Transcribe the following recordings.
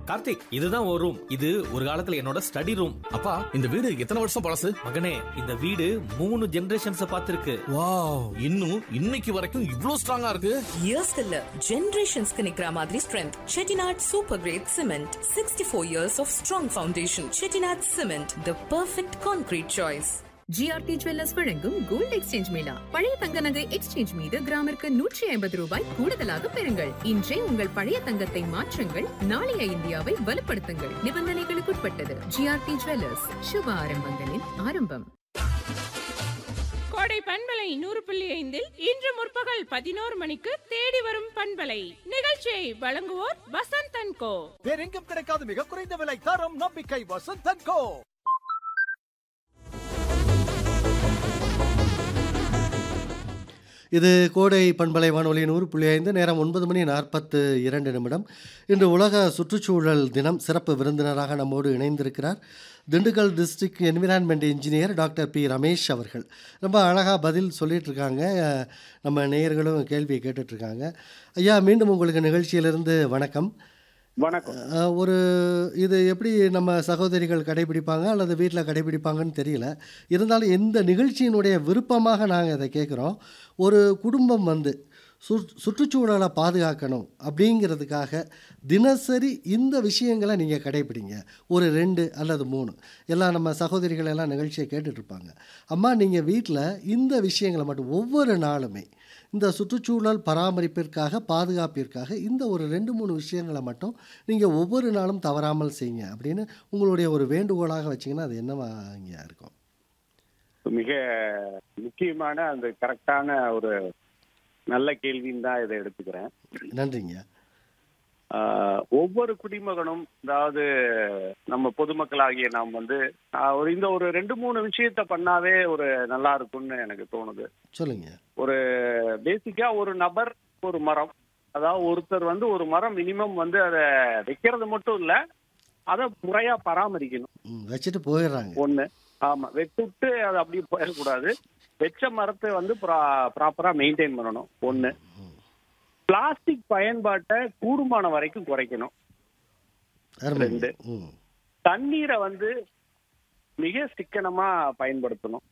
கார்த்திக் இதுதான் ஒரு ரூம் இது ஒரு காலத்துல என்னோட ஸ்டடி ரூம் அப்பா இந்த வீடு எத்தனை வருஷம் பழசு மகனே இந்த வீடு மூணு ஜெனரேஷன்ஸ் பார்த்திருக்கு வாவ் இன்னும் இன்னைக்கு வரைக்கும் இவ்ளோ ஸ்ட்ராங்கா இருக்கு இயர்ஸ் இல்ல ஜெனரேஷன்ஸ்க்கு நிக்கிற மாதிரி strength Chettinad super grade cement sixty four years of strong foundation Chettinad cement the perfect concrete choice GRT jewellers வழங்கும் கோல்ட் எக்ஸ்சேஞ்ச் மேளா பழைய தங்க நகை எக்ஸ்சேஞ்ச் மீது கிராமிற்கு நூற்றி ஐம்பது ரூபாய் கூடுதலாக பெறுங்கள் இன்றே உங்கள் பழைய தங்கத்தை மாற்றுங்கள் நாளைய இந்தியாவை வலுப்படுத்துங்கள் நிபந்தனைகளுக்குட்பட்டது ஜிஆர்டி ஜுவல்லர்ஸ் சுப ஆரம்பங்களின் ஆரம்பம் கோடை பண்பலை நூறு புள்ளி ஐந்தில் இன்று முற்பகல் பதினோரு மணிக்கு தேடி வரும் பண்பலை நிகழ்ச்சியை வழங்குவோர் வசந்த் அண்ட் கோ வேறெங்கும் கிடைக்காத மிக குறைந்த விலை தரம் நம்பிக்கை வசந்தன் கோ இது கோடை பண்பலை வானொலி நூறு புள்ளி ஐந்து நேரம் ஒன்பது மணி நாற்பத்து இரண்டு நிமிடம் இன்று உலக சுற்றுச்சூழல் தினம் சிறப்பு விருந்தினராக நம்மோடு இணைந்திருக்கிறார் Dindigul district environment engineer doctor P Ramesh அவர்கள் ரொம்ப அழகாக பதில் சொல்லிட்டு இருக்காங்க அஹ், நம்ம நேயர்களும் கேள்வியை கேட்டுட்ருக்காங்க ஐயா மீண்டும் உங்களுக்கு நிகழ்ச்சியிலிருந்து வணக்கம் வணக்கம் அஹ், ஒரு இது எப்படி நம்ம சகோதரிகள் கடைபிடிப்பாங்க அல்லது வீட்டில் கடைபிடிப்பாங்கன்னு தெரியல இருந்தாலும் இந்த நிகழ்ச்சியினுடைய விருப்பமாக நாங்கள் இதை கேட்குறோம் ஒரு குடும்பம் வந்து சு சுற்றுச்சூழலை பாதுகாக்கணும் அப்படிங்கிறதுக்காக தினசரி இந்த விஷயங்களை நீங்கள் கடைபிடிங்க ஒரு ரெண்டு அல்லது மூணு எல்லாம் நம்ம சகோதரிகள் எல்லாம் நிகழ்ச்சியை கேட்டுட்ருப்பாங்க அம்மா நீங்கள் வீட்டில் இந்த விஷயங்களை மட்டும் ஒவ்வொரு நாளுமே இந்த சுற்றுச்சூழல் பராமரிப்பிற்காக பாதுகாப்பிற்காக இந்த ஒரு ரெண்டு மூணு விஷயங்களை மட்டும் நீங்கள் ஒவ்வொரு நாளும் தவறாமல் செய்யுங்க அப்படின்னு உங்களுடைய ஒரு வேண்டுகோளாக வச்சிங்கன்னா அது என்னவாங்க இருக்கும் மிக முக்கியமான அந்த கரெக்டான ஒரு நல்ல கேள்வின்னு தான் இதை எடுத்துக்கிறேன் நன்றிங்க ஆஹ், ஒவ்வொரு குடிமகனும் அதாவது நம்ம பொதுமக்களாகிய நாம் வந்து ஆஹ், ஒரு இந்த ஒரு ரெண்டு மூணு விஷயத்த பண்ணாவே ஒரு நல்லா இருக்கும்னு எனக்கு தோணுது சொல்லுங்க ஒரு பேசிக்கா ஒரு நபர் ஒரு மரம் அதாவது ஒருத்தர் வந்து ஒரு மரம் மினிமம் வந்து அதை வைக்கிறது மட்டும் இல்ல அதை முறையா பராமரிக்கணும் ம், வச்சுட்டு போயிடுறாங்க ஒண்ணு ஆமா வெட்டுட்டு அது அப்படியே போயிடக்கூடாது வெச்ச மரத்தை வந்து ப்ராப்பரா மெயின்டைன் பண்ணணும் ஒண்ணு பிளாஸ்டிக் பயன்பாட்டை கூடுமான வரைக்கும் குறைக்கணும் அருமை ரெண்டு. ம் தண்ணீரை வந்து மிக சிக்கனமா பயன்படுத்தணும்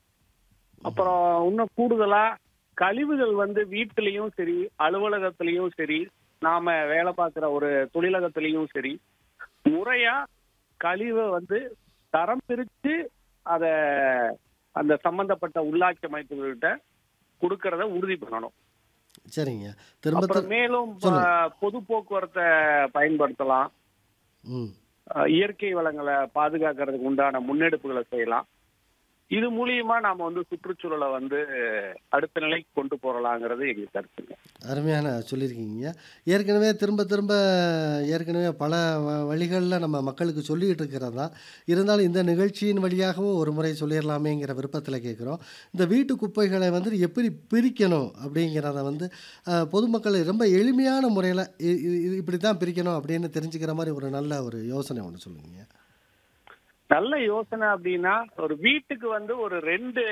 அப்புறம் இன்னும் கூடுதலா கழிவுகள் வந்து வீட்டிலையும் சரி அலுவலகத்திலையும் சரி நாம வேலை பார்க்குற ஒரு தொழிலகத்திலையும் சரி முறையா கழிவை வந்து தரம் பிரிச்சு அத அந்த சம்பந்தப்பட்ட உள்ளாட்சி அமைப்புகள்கிட்ட கொடுக்கறத உறுதி பண்ணணும் சரிங்க திரும்ப அப்புறம் திரு- மேலும் சொல்லுங்க. அஹ், பொது போக்குவரத்தை பயன்படுத்தலாம் ம் அஹ், இயற்கை வளங்களை பாதுகாக்கிறதுக்கு உண்டான முன்னெடுப்புகளை செய்யலாம் இது மூலியமா நாம வந்து சுற்றுச்சூழலை வந்து அடுத்த நிலைக்கு கொண்டு போறலாங்கிறது எங்க கருத்துங்க அருமையான சொல்லியிருக்கீங்க ஏற்கனவே திரும்ப திரும்ப ஏற்கனவே பல வ- வழிகளில் நம்ம மக்களுக்கு சொல்லிக்கிட்டு இருக்கிறது தான் இருந்தாலும் இந்த நிகழ்ச்சியின் வழியாகவும் ஒரு முறை சொல்லிடலாமேங்கிற விருப்பத்தில் கேட்குறோம் இந்த வீட்டு குப்பைகளை வந்து எப்படி பிரிக்கணும் அப்படிங்கிறத வந்து அஹ், பொதுமக்கள் ரொம்ப எளிமையான முறையில் இப்படி தான் பிரிக்கணும் அப்படின்னு தெரிஞ்சுக்கிற மாதிரி ஒரு நல்ல ஒரு யோசனை ஒன்று சொல்லுங்க நல்ல யோசனை அப்படின்னா ஒரு வீட்டுக்கு வந்து ஒரு ரெண்டு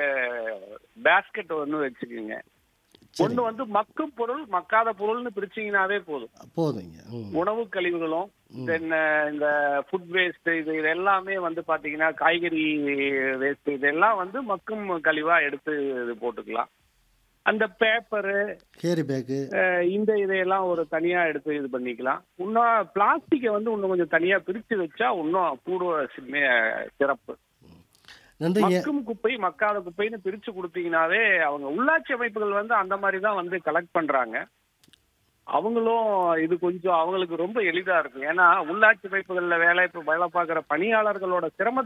பேஸ்கெட் ஒன்று வச்சுக்கோங்க ஒண்ணு வந்து மக்கும் பொருள் மக்காத பொருள்னு பிரிச்சீங்கன்னாவே போதும் போதுங்க ம் உணவு கழிவுகளும் தென் இந்த ஃபுட் வேஸ்ட் இது இது எல்லாமே வந்து பாத்தீங்கன்னா காய்கறி வேஸ்ட் இதெல்லாம் வந்து மக்கும் கழிவா எடுத்து இது போட்டுக்கலாம் அந்த பேப்பரு கேரி பேக்கு இந்த இதையெல்லாம் ஒரு தனியா எடுத்து இது பண்ணிக்கலாம் இன்னும் பிளாஸ்டிக்கை வந்து இன்னும் கொஞ்சம் தனியா பிரிச்சு வச்சா இன்னும் கூட சிறப்பு நன்றிங்க மக்கும் குப்பை மக்காத குப்பைன்னு பிரிச்சு கொடுத்தீங்கன்னாவே அவங்க உள்ளாட்சி அமைப்புகள் வந்து அந்த மாதிரி தான் வந்து கலெக்ட் பண்றாங்க அவங்களும் இது கொஞ்சம் அவங்களுக்கு ரொம்ப எளிதா இருக்கும் ஏன்னா உள்ளாட்சி அமைப்புகள்ல வேலை வேலை பார்க்குற பணியாளர்களோட சிரமத்தை